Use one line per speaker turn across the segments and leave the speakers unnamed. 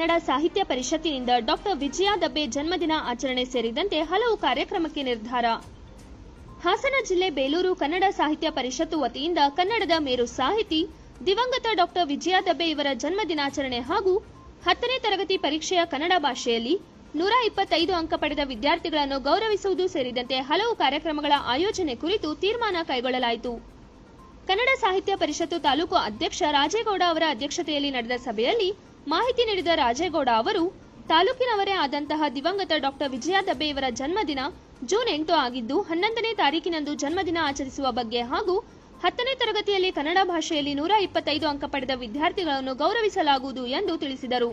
ಕನ್ನಡ ಸಾಹಿತ್ಯ ಪರಿಷತ್ತಿನಿಂದ ಡಾಕ್ಟರ್ ವಿಜಯ ದಬ್ಬೆ ಜನ್ಮದಿನ ಆಚರಣೆ ಸೇರಿದಂತೆ ಹಲವು ಕಾರ್ಯಕ್ರಮಕ್ಕೆ ನಿರ್ಧಾರ ಹಾಸನ ಜಿಲ್ಲೆ ಬೇಲೂರು ಕನ್ನಡ ಸಾಹಿತ್ಯ ಪರಿಷತ್ತು ವತಿಯಿಂದ ಕನ್ನಡದ ಮೇರು ಸಾಹಿತಿ ದಿವಂಗತ ಡಾಕ್ಟರ್ ವಿಜಯ ದಬ್ಬೆ ಇವರ ಜನ್ಮ ದಿನಾಚರಣೆ ಹಾಗೂ ಹತ್ತನೇ ತರಗತಿ ಪರೀಕ್ಷೆಯ ಕನ್ನಡ ಭಾಷೆಯಲ್ಲಿ ನೂರ ಇಪ್ಪತ್ತೈದು ಅಂಕ ಪಡೆದ ವಿದ್ಯಾರ್ಥಿಗಳನ್ನು ಗೌರವಿಸುವುದು ಸೇರಿದಂತೆ ಹಲವು ಕಾರ್ಯಕ್ರಮಗಳ ಆಯೋಜನೆ ಕುರಿತು ತೀರ್ಮಾನ ಕೈಗೊಳ್ಳಲಾಯಿತು ಕನ್ನಡ ಸಾಹಿತ್ಯ ಪರಿಷತ್ತು ತಾಲೂಕು ಅಧ್ಯಕ್ಷ ರಾಜೇಗೌಡ ಅವರ ಅಧ್ಯಕ್ಷತೆಯಲ್ಲಿ ನಡೆದ ಸಭೆಯಲ್ಲಿ ಮಾಹಿತಿ ನೀಡಿದ ರಾಜೇಗೌಡ ಅವರು ತಾಲೂಕಿನವರೇ ಆದಂತಹ ದಿವಂಗತ ಡಾಕ್ಟರ್ ವಿಜಯ ದಬ್ಬೆ ಇವರ ಜನ್ಮದಿನ ಜೂನ್ ಎಂಟು ಆಗಿದ್ದು ಹನ್ನೊಂದನೇ ತಾರೀಕಿನಂದು ಜನ್ಮದಿನ ಆಚರಿಸುವ ಬಗ್ಗೆ ಹಾಗೂ ಹತ್ತನೇ ತರಗತಿಯಲ್ಲಿ ಕನ್ನಡ ಭಾಷೆಯಲ್ಲಿ ನೂರ ಇಪ್ಪತ್ತೈದು ಅಂಕ ಪಡೆದ ವಿದ್ಯಾರ್ಥಿಗಳನ್ನು ಗೌರವಿಸಲಾಗುವುದು ಎಂದು ತಿಳಿಸಿದರು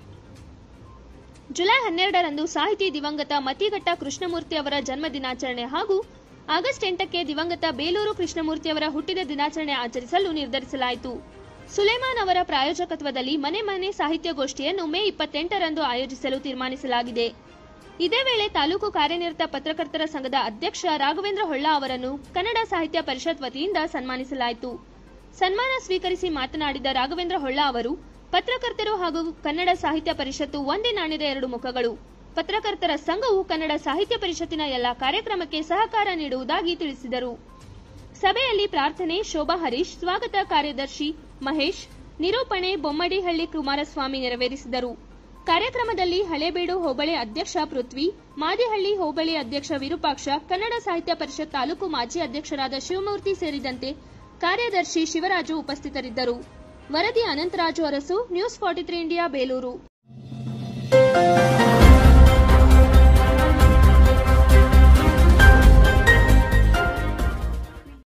ಜುಲೈ ಹನ್ನೆರಡರಂದು ಸಾಹಿತಿ ದಿವಂಗತ ಮತಿಘಟ್ಟ ಕೃಷ್ಣಮೂರ್ತಿ ಅವರ ಜನ್ಮ ದಿನಾಚರಣೆ ಹಾಗೂ ಆಗಸ್ಟ್ ಎಂಟಕ್ಕೆ ದಿವಂಗತ ಬೇಲೂರು ಕೃಷ್ಣಮೂರ್ತಿ ಅವರ ಹುಟ್ಟಿದ ದಿನಾಚರಣೆ ಆಚರಿಸಲು ನಿರ್ಧರಿಸಲಾಯಿತು ಸುಲೇಮಾನ್ ಅವರ ಪ್ರಾಯೋಜಕತ್ವದಲ್ಲಿ ಮನೆ ಮನೆ ಸಾಹಿತ್ಯ ಗೋಷ್ಠಿಯನ್ನು ಮೇ ಇಪ್ಪತ್ತೆಂಟರಂದು ಆಯೋಜಿಸಲು ತೀರ್ಮಾನಿಸಲಾಗಿದೆ ಇದೇ ವೇಳೆ ತಾಲೂಕು ಕಾರ್ಯನಿರತ ಪತ್ರಕರ್ತರ ಸಂಘದ ಅಧ್ಯಕ್ಷ ರಾಘವೇಂದ್ರ ಹೊಳ್ಳ ಅವರನ್ನು ಕನ್ನಡ ಸಾಹಿತ್ಯ ಪರಿಷತ್ ವತಿಯಿಂದ ಸನ್ಮಾನಿಸಲಾಯಿತು ಸನ್ಮಾನ ಸ್ವೀಕರಿಸಿ ಮಾತನಾಡಿದ ರಾಘವೇಂದ್ರ ಹೊಳ್ಳ ಅವರು ಪತ್ರಕರ್ತರು ಹಾಗೂ ಕನ್ನಡ ಸಾಹಿತ್ಯ ಪರಿಷತ್ತು ಒಂದೇ ನಾಣ್ಯದ ಎರಡು ಮುಖಗಳು ಪತ್ರಕರ್ತರ ಸಂಘವು ಕನ್ನಡ ಸಾಹಿತ್ಯ ಪರಿಷತ್ತಿನ ಎಲ್ಲಾ ಕಾರ್ಯಕ್ರಮಕ್ಕೆ ಸಹಕಾರ ನೀಡುವುದಾಗಿ ತಿಳಿಸಿದರು ಸಭೆಯಲ್ಲಿ ಪ್ರಾರ್ಥನೆ ಶೋಭಾ ಹರೀಶ್ ಸ್ವಾಗತ ಕಾರ್ಯದರ್ಶಿ ಮಹೇಶ್ ನಿರೂಪಣೆ ಬೊಮ್ಮಡಿಹಳ್ಳಿ ಕುಮಾರಸ್ವಾಮಿ ನೆರವೇರಿಸಿದರು ಕಾರ್ಯಕ್ರಮದಲ್ಲಿ ಹಳೇಬೀಡು ಹೋಬಳಿ ಅಧ್ಯಕ್ಷ ಪೃಥ್ವಿ ಮಾದಿಹಳ್ಳಿ ಹೋಬಳಿ ಅಧ್ಯಕ್ಷ ವಿರೂಪಾಕ್ಷ ಕನ್ನಡ ಸಾಹಿತ್ಯ ಪರಿಷತ್ ತಾಲೂಕು ಮಾಜಿ ಅಧ್ಯಕ್ಷರಾದ ಶಿವಮೂರ್ತಿ ಸೇರಿದಂತೆ ಕಾರ್ಯದರ್ಶಿ ಶಿವರಾಜು ಉಪಸ್ಥಿತರಿದ್ದರು ವರದಿ Anantharaju Arasu news forty three India Belur